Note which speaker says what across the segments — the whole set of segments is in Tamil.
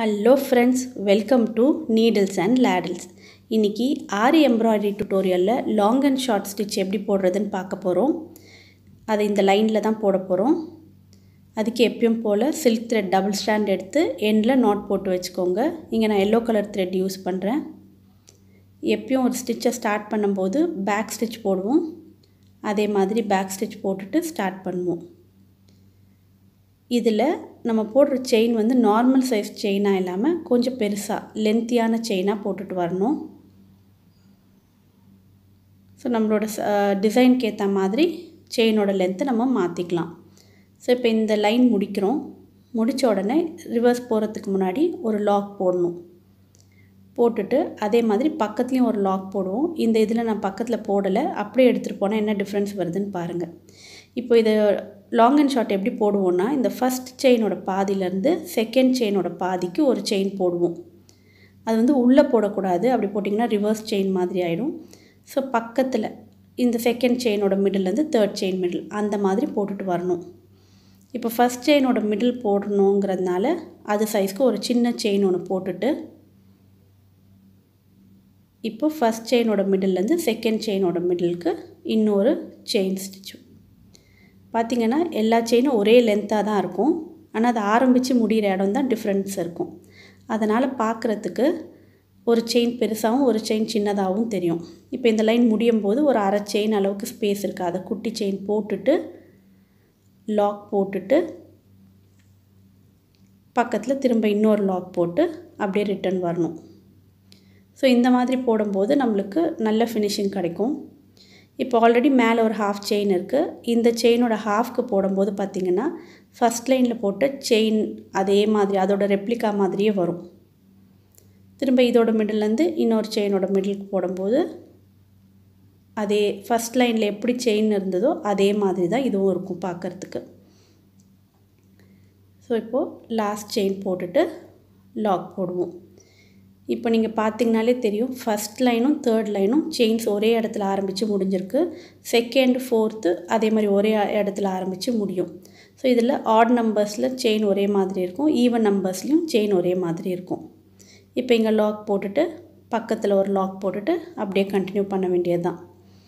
Speaker 1: hello friends welcome to needles and ladles இன்றைக்கி ஆரி எம்ப்ராய்டரி டுட்டோரியலில் லாங் அண்ட் ஷார்ட் ஸ்டிச் எப்படி போடுறதுன்னு பார்க்க போகிறோம் அதை இந்த லைனில் தான் போட போகிறோம் அதுக்கு எப்பயும் போல் சில்க் த்ரெட் டபுள் ஸ்டாண்ட் எடுத்து எண்டில் நாட் போட்டு வச்சுக்கோங்க இங்கே நான் எல்லோ கலர் த்ரெட் யூஸ் பண்ணுறேன் எப்பயும் ஒரு ஸ்டிச்சை ஸ்டார்ட் பண்ணும்போது பேக் ஸ்டிச் போடுவோம் அதே மாதிரி பேக் ஸ்டிச் போட்டுட்டு ஸ்டார்ட் பண்ணுவோம் இதில் நம்ம போடுற செயின் வந்து நார்மல் சைஸ் செயினாக இல்லாமல் கொஞ்சம் பெருசாக லென்த்தியான செயினாக போட்டுட்டு வரணும் ஸோ நம்மளோட டிசைனுக்கு ஏற்ற மாதிரி செயினோட லென்த்தை நம்ம மாற்றிக்கலாம் ஸோ இப்போ இந்த லைன் முடிக்கிறோம் முடித்த உடனே ரிவர்ஸ் போகிறதுக்கு முன்னாடி ஒரு லாக் போடணும் போட்டுட்டு அதே மாதிரி பக்கத்துலேயும் ஒரு லாக் போடுவோம் இந்த இதில் நான் பக்கத்தில் போடலை அப்படியே எடுத்துகிட்டு போனால் என்ன டிஃப்ரென்ஸ் வருதுன்னு பாருங்கள் இப்போ இதை லாங் அண்ட் ஷார்ட் எப்படி போடுவோன்னா இந்த ஃபஸ்ட் செயினோட பாதியிலேருந்து செகண்ட் செயினோட பாதிக்கு ஒரு செயின் போடுவோம் அது வந்து உள்ளே போடக்கூடாது அப்படி போட்டிங்கன்னா ரிவர்ஸ் செயின் மாதிரி ஆகிடும் ஸோ பக்கத்தில் இந்த செகண்ட் செயினோட மிடில்லேருந்து தேர்ட் செயின் மிடில் அந்த மாதிரி போட்டுட்டு வரணும் இப்போ ஃபஸ்ட் செயினோட மிடில் போடணுங்கிறதுனால அது சைஸ்க்கு ஒரு சின்ன செயின் ஒன்று போட்டுட்டு இப்போ ஃபஸ்ட் செயினோட மிடில்லேருந்து செகண்ட் செயினோட மிடிலுக்கு இன்னொரு செயின் ஸ்டிச்சு பார்த்திங்கன்னா எல்லா செயினும் ஒரே லென்த்தாக தான் இருக்கும் ஆனால் அது ஆரம்பித்து முடிகிற இடம் தான் டிஃப்ரென்ஸ் இருக்கும் அதனால் பார்க்குறதுக்கு ஒரு செயின் பெருசாகவும் ஒரு செயின் சின்னதாகவும் தெரியும் இப்போ இந்த லைன் முடியும் போது ஒரு அரை செயின் அளவுக்கு ஸ்பேஸ் இருக்குது அதை குட்டி செயின் போட்டுட்டு லாக் போட்டுட்டு பக்கத்தில் திரும்ப இன்னொரு லாக் போட்டு அப்படியே ரிட்டன் வரணும் ஸோ இந்த மாதிரி போடும்போது நம்மளுக்கு நல்ல ஃபினிஷிங் கிடைக்கும் இப்போ ஆல்ரெடி மேலே ஒரு ஹாஃப் செயின் இருக்குது இந்த செயினோட ஹாஃப்க்கு போடும்போது பார்த்திங்கன்னா ஃபஸ்ட் லைனில் போட்ட செயின் அதே மாதிரி அதோட ரெப்ளிகா மாதிரியே வரும் திரும்ப இதோட மிடில்லேருந்து இன்னொரு செயினோட மிடிலுக்கு போடும்போது அதே ஃபஸ்ட் லைனில் எப்படி செயின் இருந்ததோ அதே மாதிரி தான் இதுவும் இருக்கும் பார்க்குறதுக்கு ஸோ இப்போது லாஸ்ட் செயின் போட்டுட்டு லாக் போடுவோம் இப்போ நீங்கள் பார்த்தீங்கனாலே தெரியும் ஃபஸ்ட் லைனும் தேர்ட் லைனும் செயின்ஸ் ஒரே இடத்துல ஆரம்பித்து முடிஞ்சிருக்கு செகண்ட் ஃபோர்த்து அதே மாதிரி ஒரே இடத்துல ஆரம்பித்து முடியும் ஸோ இதில் ஆட் நம்பர்ஸில் செயின் ஒரே மாதிரி இருக்கும் ஈவன் நம்பர்ஸ்லேயும் செயின் ஒரே மாதிரி இருக்கும் இப்போ இங்கே லாக் போட்டுட்டு பக்கத்தில் ஒரு லாக் போட்டுட்டு அப்படியே கண்டினியூ பண்ண வேண்டியது தான்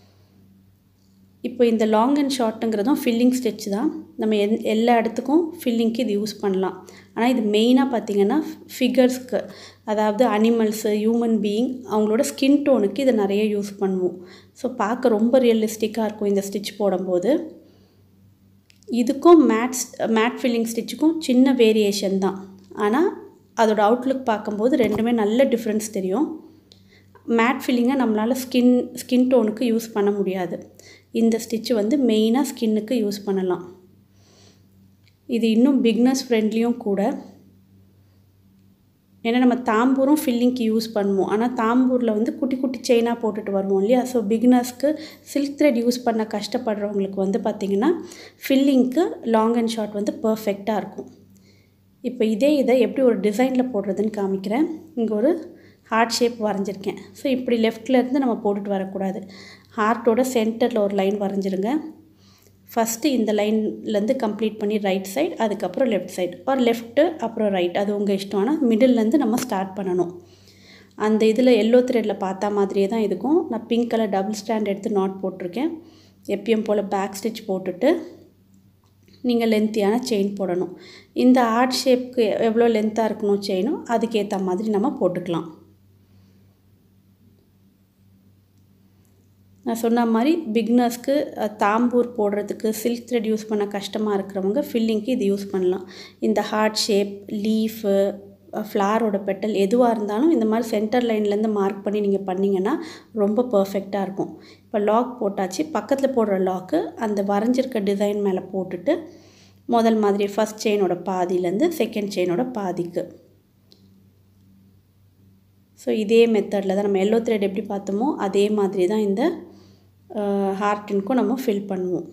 Speaker 1: இப்போ இந்த லாங் அண்ட் ஷார்ட்டுங்கிறதும் ஃபில்லிங் ஸ்டிச் தான் நம்ம எந் எல்லா இடத்துக்கும் ஃபில்லிங்க்கு இது யூஸ் பண்ணலாம் ஆனால் இது மெயினாக பார்த்திங்கன்னா ஃபிகர்ஸ்க்கு அதாவது அனிமல்ஸு ஹியூமன் பீயிங் அவங்களோட ஸ்கின் டோனுக்கு இதை நிறைய யூஸ் பண்ணுவோம் ஸோ பார்க்க ரொம்ப ரியலிஸ்டிக்காக இருக்கும் இந்த ஸ்டிச் போடும்போது இதுக்கும் மேட்ஸ் மேட் ஃபில்லிங் ஸ்டிச்சுக்கும் சின்ன வேரியேஷன் தான் ஆனால் அதோட அவுட்லுக் பார்க்கும்போது ரெண்டுமே நல்ல டிஃப்ரென்ஸ் தெரியும் மேட் ஃபில்லிங்கை நம்மளால் ஸ்கின் ஸ்கின் டோனுக்கு யூஸ் பண்ண முடியாது இந்த ஸ்டிச்சு வந்து மெயினாக ஸ்கின்னுக்கு யூஸ் பண்ணலாம் இது இன்னும் பிக்னஸ் ஃப்ரெண்ட்லியும் கூட ஏன்னா நம்ம தாம்பூரும் ஃபில்லிங்க்கு யூஸ் பண்ணுவோம் ஆனால் தாம்பூரில் வந்து குட்டி குட்டி செயினாக போட்டுட்டு வருவோம் இல்லையா ஸோ பிக்னஸ்க்கு சில்க் த்ரெட் யூஸ் பண்ண கஷ்டப்படுறவங்களுக்கு வந்து பார்த்திங்கன்னா ஃபில்லிங்க்கு லாங் அண்ட் ஷார்ட் வந்து பர்ஃபெக்டாக இருக்கும் இப்போ இதே இதை எப்படி ஒரு டிசைனில் போடுறதுன்னு காமிக்கிறேன் இங்கே ஒரு ஹார்ட் ஷேப் வரைஞ்சிருக்கேன் ஸோ இப்படி லெஃப்ட்லேருந்து நம்ம போட்டுட்டு வரக்கூடாது ஹார்ட்டோட சென்டரில் ஒரு லைன் வரைஞ்சிருங்க ஃபஸ்ட்டு இந்த லைன்லேருந்து கம்ப்ளீட் பண்ணி ரைட் சைடு அதுக்கப்புறம் லெஃப்ட் சைடு ஒரு லெஃப்ட்டு அப்புறம் ரைட் அது உங்கள் இஷ்டம் ஆனால் மிடில்லேருந்து நம்ம ஸ்டார்ட் பண்ணணும் அந்த இதில் எல்லோ த்ரெட்டில் பார்த்தா மாதிரியே தான் இருக்கும் நான் பிங்க் கலர் டபுள் ஸ்டாண்ட் எடுத்து நாட் போட்டிருக்கேன் எப்பயும் போல் பேக் ஸ்டிச் போட்டுட்டு நீங்கள் லென்த்தியான செயின் போடணும் இந்த ஹார்ட் ஷேப்க்கு எவ்வளோ லென்த்தாக இருக்கணும் செயினோ அதுக்கேற்ற மாதிரி நம்ம போட்டுக்கலாம் நான் சொன்ன மாதிரி பிக்னர்ஸ்க்கு தாம்பூர் போடுறதுக்கு சில்க் த்ரெட் யூஸ் பண்ண கஷ்டமாக இருக்கிறவங்க ஃபில்லிங்க்கு இது யூஸ் பண்ணலாம் இந்த ஹார்ட் ஷேப் லீஃபு ஃப்ளாரோட பெட்டல் எதுவாக இருந்தாலும் இந்த மாதிரி சென்டர் லைன்லேருந்து மார்க் பண்ணி நீங்கள் பண்ணிங்கன்னா ரொம்ப பர்ஃபெக்டாக இருக்கும் இப்போ லாக் போட்டாச்சு பக்கத்தில் போடுற லாக்கு அந்த வரைஞ்சிருக்க டிசைன் மேலே போட்டுட்டு முதல் மாதிரி ஃபஸ்ட் செயினோட பாதியிலேருந்து செகண்ட் செயினோட பாதிக்கு ஸோ இதே மெத்தடில் தான் நம்ம எல்லோ த்ரெட் எப்படி பார்த்தோமோ அதே மாதிரி தான் இந்த ஹார்ட்டின்க்கும் நம்ம ஃபில் பண்ணுவோம்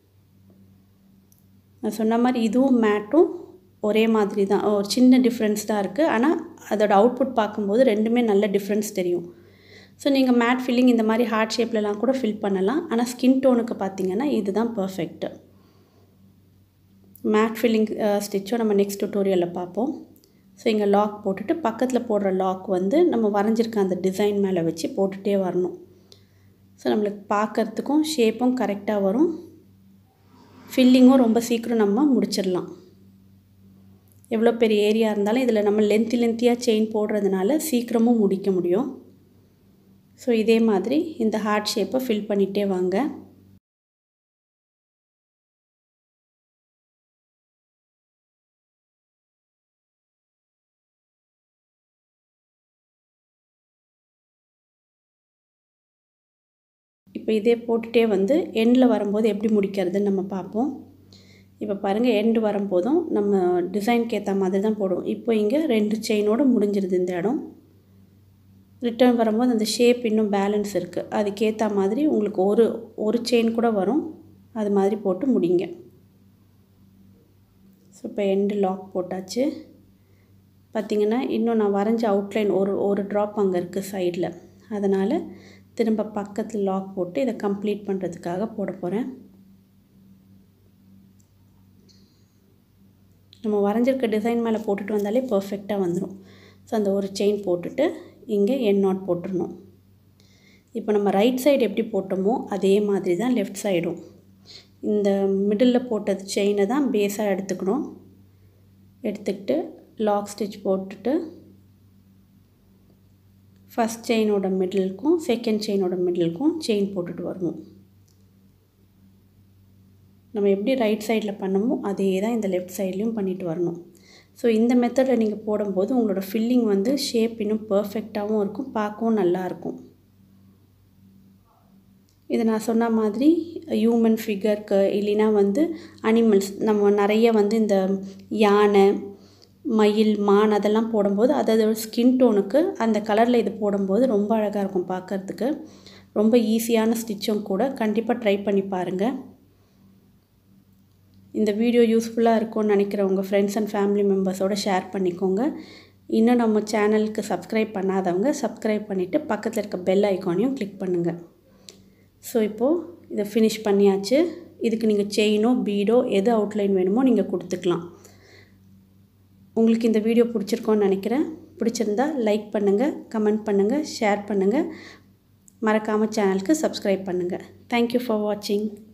Speaker 1: நான் சொன்ன மாதிரி இதுவும் மேட்டும் ஒரே மாதிரி தான் ஒரு சின்ன டிஃப்ரென்ஸ் தான் இருக்குது ஆனால் அதோட அவுட்புட் பார்க்கும்போது ரெண்டுமே நல்ல டிஃப்ரென்ஸ் தெரியும் ஸோ நீங்கள் மேட் ஃபில்லிங் இந்த மாதிரி ஹார்ட் ஷேப்லலாம் கூட ஃபில் பண்ணலாம் ஆனால் ஸ்கின் டோனுக்கு பார்த்தீங்கன்னா இதுதான் பர்ஃபெக்ட்டு மேட் ஃபில்லிங் ஸ்டிச்சும் நம்ம நெக்ஸ்ட் டுட்டோரியலில் பார்ப்போம் ஸோ இங்கே லாக் போட்டுட்டு பக்கத்தில் போடுற லாக் வந்து நம்ம வரைஞ்சிருக்க அந்த டிசைன் மேலே வச்சு போட்டுகிட்டே வரணும் ஸோ நம்மளுக்கு பார்க்குறதுக்கும் ஷேப்பும் கரெக்டாக வரும் ஃபில்லிங்கும் ரொம்ப சீக்கிரம் நம்ம முடிச்சிடலாம் எவ்வளோ பெரிய ஏரியா இருந்தாலும் இதில் நம்ம லென்த்தி லென்த்தியாக செயின் போடுறதுனால சீக்கிரமும் முடிக்க முடியும் ஸோ இதே மாதிரி இந்த ஹார்ட் ஷேப்பை ஃபில் பண்ணிகிட்டே வாங்க இப்போ இதே போட்டுகிட்டே வந்து எண்டில் வரும்போது எப்படி முடிக்கிறதுன்னு நம்ம பார்ப்போம் இப்போ பாருங்கள் எண்டு வரும்போதும் நம்ம டிசைனுக்கு ஏற்ற மாதிரி தான் போடுவோம் இப்போ இங்கே ரெண்டு செயினோடு முடிஞ்சிருது இந்த இடம் ரிட்டர்ன் வரும்போது அந்த ஷேப் இன்னும் பேலன்ஸ் இருக்குது அதுக்கேற்ற மாதிரி உங்களுக்கு ஒரு ஒரு செயின் கூட வரும் அது மாதிரி போட்டு முடிங்க ஸோ இப்போ எண்டு லாக் போட்டாச்சு பார்த்திங்கன்னா இன்னும் நான் வரைஞ்ச அவுட்லைன் ஒரு ஒரு ட்ராப் அங்கே இருக்குது சைடில் அதனால் திரும்ப பக்கத்தில் லாக் போட்டு இதை கம்ப்ளீட் பண்ணுறதுக்காக போட போகிறேன் நம்ம வரைஞ்சிருக்க டிசைன் மேலே போட்டுட்டு வந்தாலே பர்ஃபெக்டாக வந்துடும் ஸோ அந்த ஒரு செயின் போட்டுட்டு இங்கே என் நாட் போட்டுடணும் இப்போ நம்ம ரைட் சைடு எப்படி போட்டோமோ அதே மாதிரி தான் லெஃப்ட் சைடும் இந்த மிடில் போட்டது செயினை தான் பேஸாக எடுத்துக்கணும் எடுத்துக்கிட்டு லாக் ஸ்டிச் போட்டுட்டு ஃபஸ்ட் செயினோட மிடிலுக்கும் செகண்ட் செயினோட மிடிலுக்கும் செயின் போட்டுட்டு வருவோம் நம்ம எப்படி ரைட் சைடில் பண்ணமோ அதே தான் இந்த லெஃப்ட் சைட்லேயும் பண்ணிட்டு வரணும் ஸோ இந்த மெத்தடில் நீங்கள் போடும்போது உங்களோட ஃபில்லிங் வந்து ஷேப் இன்னும் பர்ஃபெக்டாகவும் இருக்கும் பார்க்கவும் நல்லாயிருக்கும் இது நான் சொன்ன மாதிரி ஹியூமன் ஃபிகருக்கு இல்லைன்னா வந்து அனிமல்ஸ் நம்ம நிறைய வந்து இந்த யானை மயில் மான் அதெல்லாம் போடும்போது அதோட ஸ்கின் டோனுக்கு அந்த கலரில் இது போடும்போது ரொம்ப அழகாக இருக்கும் பார்க்குறதுக்கு ரொம்ப ஈஸியான ஸ்டிச்சும் கூட கண்டிப்பாக ட்ரை பண்ணி பாருங்கள் இந்த வீடியோ யூஸ்ஃபுல்லாக இருக்கும்னு நினைக்கிற உங்கள் ஃப்ரெண்ட்ஸ் அண்ட் ஃபேமிலி மெம்பர்ஸோடு ஷேர் பண்ணிக்கோங்க இன்னும் நம்ம சேனலுக்கு சப்ஸ்கிரைப் பண்ணாதவங்க சப்ஸ்கிரைப் பண்ணிவிட்டு பக்கத்தில் இருக்க பெல் ஐக்கானையும் கிளிக் பண்ணுங்கள் ஸோ இப்போது இதை ஃபினிஷ் பண்ணியாச்சு இதுக்கு நீங்கள் செயினோ பீடோ எது அவுட்லைன் வேணுமோ நீங்கள் கொடுத்துக்கலாம் உங்களுக்கு இந்த வீடியோ பிடிச்சிருக்கோன்னு நினைக்கிறேன் பிடிச்சிருந்தா லைக் பண்ணுங்கள் கமெண்ட் பண்ணுங்கள் ஷேர் பண்ணுங்கள் மறக்காமல் சேனலுக்கு சப்ஸ்கிரைப் பண்ணுங்கள் தேங்க்யூ ஃபார் வாட்சிங்